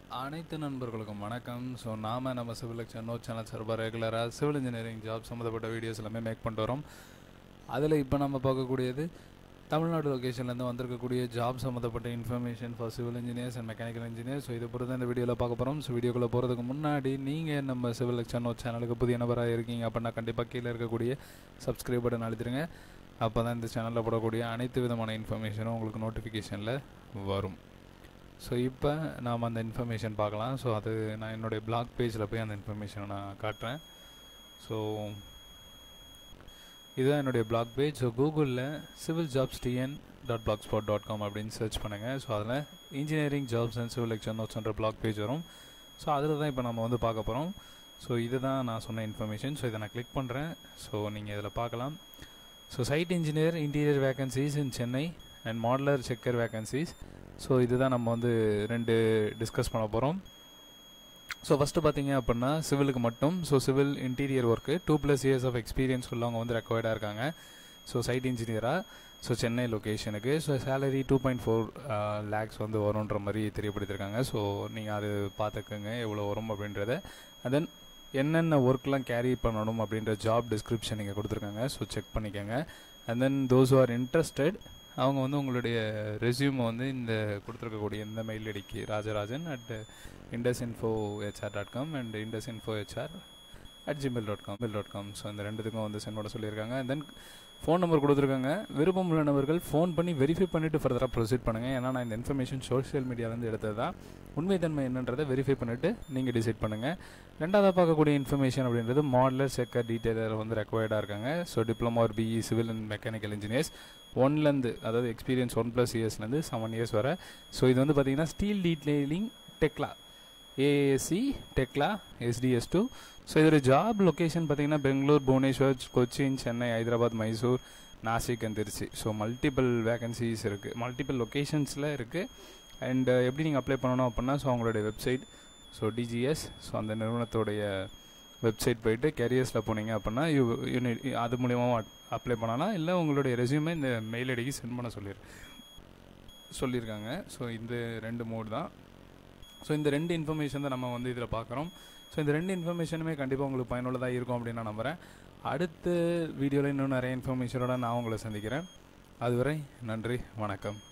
அனைத்து நண்பர்களுக்கும் வணக்கம் ஸோ நாம் நம்ம சிவில் சென்னோ சேனல் சார்பாக ரெகுலராக சிவில் இன்ஜினியரிங் ஜாப் சம்மந்தப்பட்ட வீடியோஸ் எல்லாமே மேக் பண்ணிட்டு வரோம் அதில் இப்போ நம்ம பார்க்கக்கூடியது தமிழ்நாடு லொக்கேஷன்லேருந்து வந்திருக்கக்கூடிய ஜாப் சம்மந்தப்பட்ட information for civil engineers and mechanical engineers so இதை பொறுத்து இந்த வீடியோவில் பார்க்க போகிறோம் ஸோ வீடியோக்குள்ளே போகிறதுக்கு முன்னாடி நீங்கள் நம்ம சிவில் சென்னோ சேனலுக்கு புதிய நபராக இருக்கீங்க அப்படின்னா கண்டிப்பாக கீழே இருக்கக்கூடிய சப்ஸ்கிரைப் பட்டன் அழுத்திடுங்க அப்போ தான் இந்த சேனலில் போடக்கூடிய அனைத்து விதமான இன்ஃபர்மேஷனும் உங்களுக்கு நோட்டிஃபிகேஷனில் வரும் ஸோ இப்போ நாம் அந்த இன்ஃபர்மேஷன் பார்க்கலாம் ஸோ அது நான் என்னுடைய பிளாக் பேஜில் போய் அந்த இன்ஃபர்மேஷனை நான் காட்டுறேன் ஸோ இதுதான் என்னுடைய பிளாக் பேஜ் ஸோ கூகுளில் civil jobs TN dot blogspot dot com அப்படின்னு சர்ச் பண்ணுங்கள் ஸோ அதில் இன்ஜினியரிங் ஜாப்ஸ் அண்ட் சிவில் எக்ஸாம்ஸ்ன்ற பிளாக் பேஜ் வரும் ஸோ அதில் தான் இப்போ நம்ம வந்து பார்க்க போகிறோம் ஸோ இதுதான் நான் சொன்ன இன்ஃபர்மேஷன் ஸோ இதை நான் கிளிக் பண்ணுறேன் ஸோ நீங்கள் இதில் பார்க்கலாம் so site engineer interior vacancies in Chennai and modeler checker vacancies so இதுதான் நம்ம வந்து ரெண்டு டிஸ்கஸ் பண்ண போகிறோம் ஸோ ஃபஸ்ட்டு பார்த்தீங்க அப்படின்னா சிவிலுக்கு மட்டும் so civil interior work two plus years of experience உள்ளவங்க வந்து ரெக்கவர்டாக இருக்காங்க ஸோ சைட் இன்ஜினியராக ஸோ சென்னை லொக்கேஷனுக்கு so salary two point four lakhs வந்து வரும்ன்ற மாதிரி தெரியப்படுத்திருக்காங்க ஸோ நீங்கள் அது பார்த்துக்கோங்க எவ்வளோ வரும் அப்படின்றத அண்ட் தென் என்னென்ன ஒர்க்லாம் கேரி பண்ணணும் அப்படின்ற ஜாப் டிஸ்கிரிப்ஷன் நீங்கள் கொடுத்துருக்காங்க ஸோ செக் பண்ணிக்கோங்க and then those are interested அவங்க வந்து உங்களுடைய ரெசியூமை வந்து இந்த கொடுத்துருக்கக்கூடிய இந்த மெயில் ஐடிக்கு Rajarajan at Indus info HR dot com and Indus info HR at Gmail dot com mail dot com so இந்த ரெண்டுத்துக்கும் வந்து சென்ட் பண்ண சொல்லியிருக்காங்க அண்ட் தென் ஃபோன் நம்பர் கொடுத்துருக்காங்க விருப்பம் உள்ள நபர்கள் ஃபோன் பண்ணி வெரிஃபை பண்ணிவிட்டு ஃபர்தராக ப்ரொசீட் பண்ணுங்கள் ஏன்னா நான் இந்த இன்ஃபர்மேஷன் சோஷியல் மீடியாவிலேருந்து எடுத்தது தான் உண்மைத்தன்மை என்னன்றதை வெரிஃபை பண்ணிவிட்டு நீங்கள் டிசைட் பண்ணுங்கள் ரெண்டாவதாக பார்க்கக்கூடிய இன்ஃபர்மேஷன் அப்படின்றது மாடலர் செக்கர் டீட்டெயிலர் வந்து ரெக்வயர்டாக இருக்காங்க so diploma or BE civil and mechanical engineers ஒன்லேருந்து அதாவது எக்ஸ்பீரியன்ஸ் ஒன் ப்ளஸ் இயர்ஸ்லேருந்து செவன் இயர்ஸ் வர ஸோ இது வந்து பார்த்தீங்கன்னா steel detailing Tekla ASC Tekla SDS two so இதோட ஜாப் லொக்கேஷன் பார்த்தீங்கன்னா Bangalore Bhubaneswar Cochin Chennai Hyderabad Mysore Nashik and Trichy so multiple vacancies இருக்குது மல்டிபிள் லொக்கேஷன்ஸில் இருக்குது அண்ட் எப்படி நீங்கள் அப்ளை பண்ணணும் அப்படின்னா ஸோ அவங்களுடைய வெப்சைட் ஸோ டிஜிஎஸ் ஸோ அந்த நிறுவனத்தோடைய வெப்சைட் போயிட்டு கேரியர்ஸில் போனீங்க அப்படின்னா யூ யூனிட் அது மூலியமாக அப்ளை பண்ணலாம் இல்லை உங்களுடைய ரெசியூமே இந்த மெயில் ஐடிக்கு சென்ட் பண்ண சொல்லிடு சொல்லியிருக்காங்க ஸோ இந்த ரெண்டு மோட் தான் ஸோ இந்த ரெண்டு இன்ஃபர்மேஷன் தான் நம்ம வந்து இதில் பார்க்குறோம் ஸோ இந்த ரெண்டு இன்ஃபர்மேஷனுமே கண்டிப்பாக உங்களுக்கு பயனுள்ளதாக இருக்கும் அப்படின்னு நான் நம்புகிறேன் அடுத்த வீடியோவில் இன்னும் நிறைய இன்ஃபர்மேஷனோட நான் உங்களை சந்திக்கிறேன் அதுவரை நன்றி வணக்கம்